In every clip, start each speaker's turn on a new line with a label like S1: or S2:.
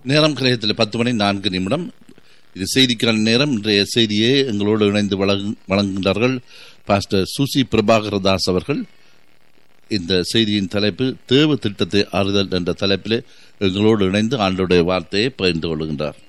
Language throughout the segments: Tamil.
S1: நேரம் கிரகத்தில் பத்து மணி நான்கு நிமிடம் இது செய்திக்கான நேரம் இன்றைய செய்தியை எங்களோடு இணைந்து வழங்கு- வழங்குகின்றார்கள் பாஸ்டர் சுசி பிரபாகரதாஸ் அவர்கள் இந்த செய்தியின் தலைப்பு தேவ திட்டத்தை ஆறுதல் என்ற தலைப்பிலே எங்களோடு இணைந்து ஆண்டோடைய வார்த்தையை பகிர்ந்து கொள்கின்றார்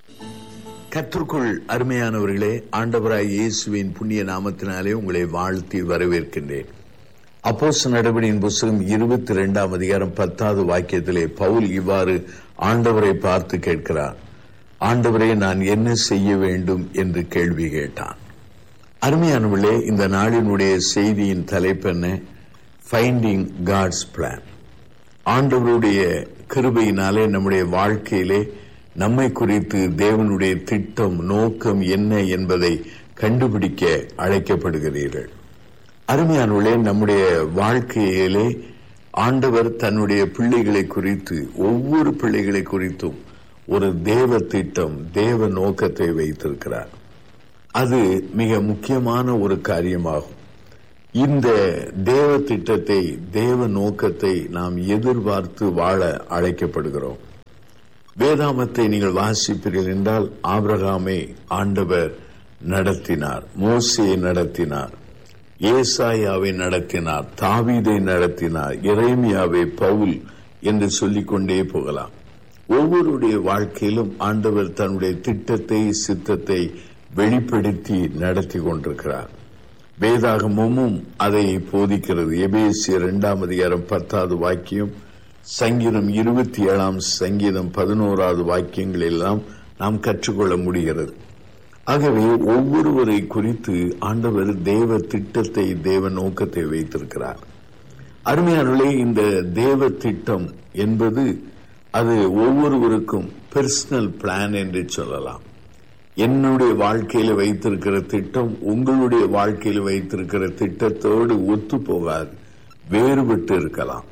S2: கற்றுக்குள் அருமையானவர்களே ஆண்டவராய் இயேசுவின் புண்ணிய நாமத்தினாலே உங்களை வாழ்த்தி வரவேற்கின்றேன் அப்போஸ் நடவடியின் புஸ்தகம் இருபத்தி இரண்டாம் அதிகாரம் பத்தாவது வாக்கியத்திலே பவுல் இவ்வாறு ஆண்டவரை பார்த்து கேட்கிறார் ஆண்டவரே நான் என்ன செய்ய வேண்டும் என்று கேள்வி கேட்டான் அருமையானவர்களே இந்த நாளினுடைய செய்தியின் தலைப்பு என்ன ஃபைண்டிங் காட்ஸ் பிளான் ஆண்டவருடைய கிருபையினாலே நம்முடைய வாழ்க்கையிலே நம்மை குறித்து தேவனுடைய திட்டம் நோக்கம் என்ன என்பதை கண்டுபிடிக்க அழைக்கப்படுகிறீர்கள் அருமையானவர்களே நம்முடைய வாழ்க்கையிலே ஆண்டவர் தன்னுடைய பிள்ளைகளை குறித்து ஒவ்வொரு பிள்ளைகளை குறித்தும் ஒரு தேவ திட்டம் தேவ நோக்கத்தை வைத்திருக்கிறார் அது மிக முக்கியமான ஒரு காரியமாகும் இந்த தேவ திட்டத்தை தேவ நோக்கத்தை நாம் எதிர்பார்த்து வாழ அழைக்கப்படுகிறோம் வேதாமத்தை நீங்கள் வாசிப்பீர்கள் என்றால் ஆபிரகாமை ஆண்டவர் நடத்தினார் மோசையை நடத்தினார் ஏசாயாவை நடத்தினார் தாவீதை நடத்தினார் எரேமியாவை பவுல் என்று சொல்லிக்கொண்டே போகலாம் ஒவ்வொருடைய வாழ்க்கையிலும் ஆண்டவர் தன்னுடைய திட்டத்தை சித்தத்தை வெளிப்படுத்தி நடத்தி கொண்டிருக்கிறார் வேதாகமும் அதை போதிக்கிறது எபேசிய இரண்டாம் அதிகாரம் பத்தாவது வாக்கியம் சங்கீதம் இருபத்தி ஏழாம் சங்கீதம் பதினோராவது வாக்கியங்கள் எல்லாம் நாம் கற்றுக்கொள்ள முடிகிறது ஆகவே ஒவ்வொருவரை குறித்து ஆண்டவர் தேவ திட்டத்தை தேவ நோக்கத்தை வைத்திருக்கிறார் அருமையானவர்களே இந்த தேவ திட்டம் என்பது அது ஒவ்வொருவருக்கும் பெர்சனல் பிளான் என்று சொல்லலாம் என்னுடைய வாழ்க்கையில வைத்திருக்கிற திட்டம் உங்களுடைய வாழ்க்கையில வைத்திருக்கிற திட்டத்தோடு ஒத்து போகாது வேறுபட்டு இருக்கலாம்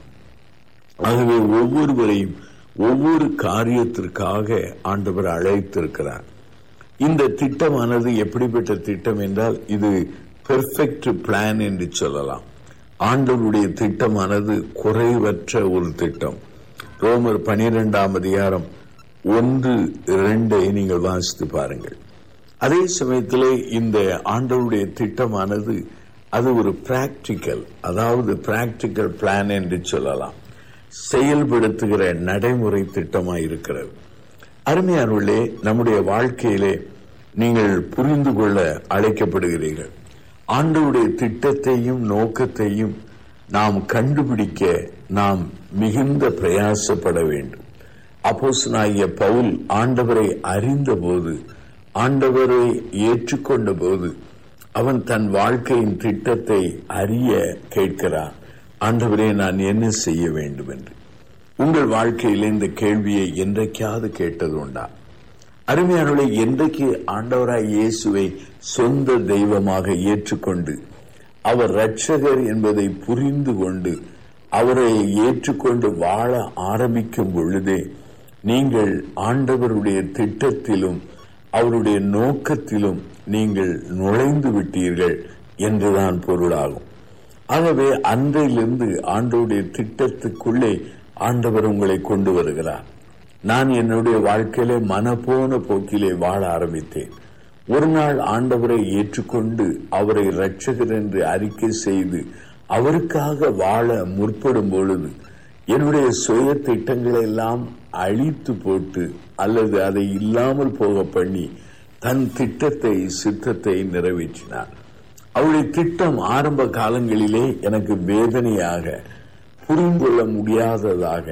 S2: ஆகவே ஒவ்வொருவரையும் ஒவ்வொரு காரியத்திற்காக ஆண்டவர் அழைத்திருக்கிறார் இந்த திட்டமானது எப்படிப்பட்ட திட்டம் என்றால் இது பெர்ஃபெக்ட் பிளான் என்று சொல்லலாம் ஆண்டவருடைய திட்டமானது குறைவற்ற ஒரு திட்டம் ரோமர் பனிரெண்டாம் அதிகாரம் ஒன்று இரண்டை நீங்கள் வாசித்து பாருங்கள் அதே சமயத்திலே இந்த ஆண்டவருடைய திட்டமானது அது ஒரு பிராக்டிக்கல் அதாவது பிராக்டிக்கல் பிளான் என்று சொல்லலாம் செயல்படுத்துகிற நடைமுறை திட்டமாய் இருக்கிறது அருமையானவர்களே நம்முடைய வாழ்க்கையிலே நீங்கள் புரிந்து கொள்ள அழைக்கப்படுகிறீர்கள் ஆண்டவருடைய திட்டத்தையும் நோக்கத்தையும் நாம் கண்டுபிடிக்க நாம் மிகுந்த பிரயாசப்பட வேண்டும் அப்போஸ்தலனாகிய பவுல் ஆண்டவரை அறிந்தபோது ஆண்டவரை ஏற்றுக்கொண்ட போது அவன் தன் வாழ்க்கையின் திட்டத்தை அறிய கேட்கிறான் ஆண்டவரே நான் என்ன செய்ய வேண்டும் என்று உங்கள் வாழ்க்கையில் இந்த கேள்வியை என்றைக்காவது கேட்டது உண்டா அருமையானவளை என்றைக்கு ஆண்டவராய் இயேசுவை சொந்த தெய்வமாக ஏற்றுக்கொண்டு அவர் இரட்சகர் என்பதை புரிந்து கொண்டு அவரை ஏற்றுக்கொண்டு வாழ ஆரம்பிக்கும் பொழுதே நீங்கள் ஆண்டவருடைய திட்டத்திலும் அவருடைய நோக்கத்திலும் நீங்கள் நுழைந்து விட்டீர்கள் என்றுதான் பொருளாகும் ஆகவே அன்றையிலிருந்து ஆண்டவருடைய திட்டத்துக்குள்ளே ஆண்டவர் உங்களை கொண்டு வருகிறார் நான் என்னுடைய வாழ்க்கையிலே மனப்போன போக்கிலே வாழ ஆரம்பித்தேன் ஒரு நாள் ஆண்டவரை ஏற்றுக்கொண்டு அவரை இரட்சகர் என்று அறிக்கை செய்து அவருக்காக வாழ முற்படும் பொழுது என்னுடைய சுய திட்டங்களை எல்லாம் அழித்து போட்டு அல்லது அதை இல்லாமல் போக பண்ணி தன் திட்டத்தை சித்தத்தை நிறைவேற்றினார் அவருடைய திட்டம் ஆரம்ப காலங்களிலே எனக்கு வேதனையாக புரிந்து கொள்ள முடியாததாக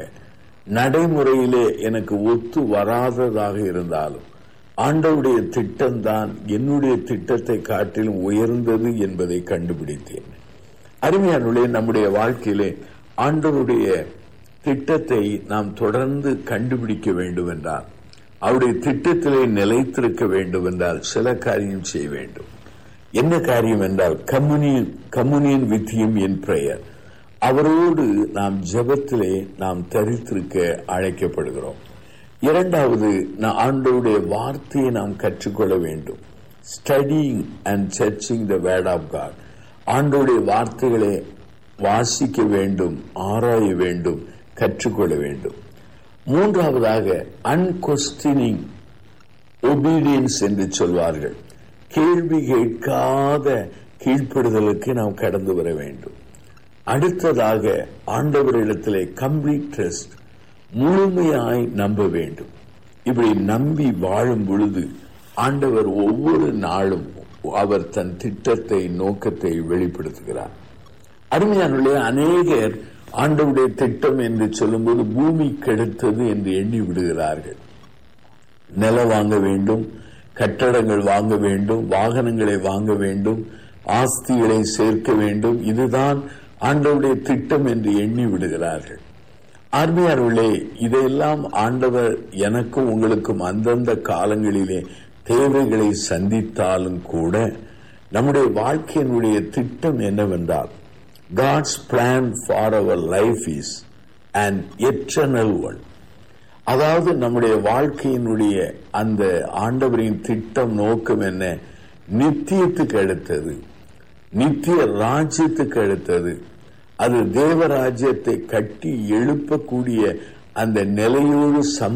S2: நடைமுறையிலே எனக்கு ஒத்து வராததாக இருந்தாலும் ஆண்டவுடைய திட்டம்தான் என்னுடைய திட்டத்தை காட்டிலும் உயர்ந்தது என்பதை கண்டுபிடித்தேன் அருமையானுடைய நம்முடைய வாழ்க்கையிலே ஆண்டவருடைய திட்டத்தை நாம் தொடர்ந்து கண்டுபிடிக்க வேண்டும் என்றால் அவருடைய திட்டத்திலே நிலைத்திருக்க வேண்டும் என்றால் சில காரியம் செய்ய வேண்டும் என்ன காரியம் என்றால் communion communion with him in prayer அவரோடு நாம் ஜெபத்திலே நாம் தரித்திருக்க அழைக்கப்படுகிறோம் இரண்டாவது நான் ஆண்டவருடைய வார்த்தையை நாம் கற்றுக்கொள்ள வேண்டும் studying and searching the word of God ஆண்டோடைய வார்த்தைகளை வாசிக்க வேண்டும் ஆராய வேண்டும் கற்றுக்கொள்ள வேண்டும் மூன்றாவதாக அன்கொஸ்டினிங் ஒபீடியன்ஸ் என்று சொல்வார்கள் கேள்வி கேட்காத கீழ்ப்படுதலுக்கு நாம் கடந்து வர வேண்டும் அடுத்ததாக ஆண்டவரிடத்திலே கம்ப்ளீட் ட்ரஸ்ட் முழுமையாய் நம்ப வேண்டும் இப்படி நம்பி வாழும் பொழுது ஆண்டவர் ஒவ்வொரு நாளும் அவர் தன் திட்டத்தை நோக்கத்தை வெளிப்படுத்துகிறார் அருமையானுடைய அநேகர் ஆண்டவுடைய திட்டம் என்று சொல்லும்போது பூமி கெடுத்தது என்று எண்ணி விடுகிறார்கள் நிலம் வாங்க வேண்டும் கட்டடங்கள் வாங்க வேண்டும் வாகனங்களை வாங்க வேண்டும் ஆஸ்திகளை சேர்க்க வேண்டும் இதுதான் ஆண்டவருடைய திட்டம் என்று எண்ணி விடுகிறார்கள் ஆர்மியார்களே இதையெல்லாம் ஆண்டவர் எனக்கும் உங்களுக்கும் அந்தந்த காலங்களிலே தேவைகளை சந்தித்தாலும் கூட நம்முடைய வாழ்க்கையினுடைய திட்டம் என்னவென்றால் God's plan for our life is an eternal one அதாவது நம்முடைய வாழ்க்கையினுடைய அந்த ஆண்டவரின் திட்டம் நோக்கம் என்ன நித்தியத்துக்கு அடுத்தது நித்திய ராஜ்யத்துக்கு அடுத்தது அது தேவராஜ்யத்தை கட்டி எழுப்பக்கூடிய அந்த நிலையோடு சம்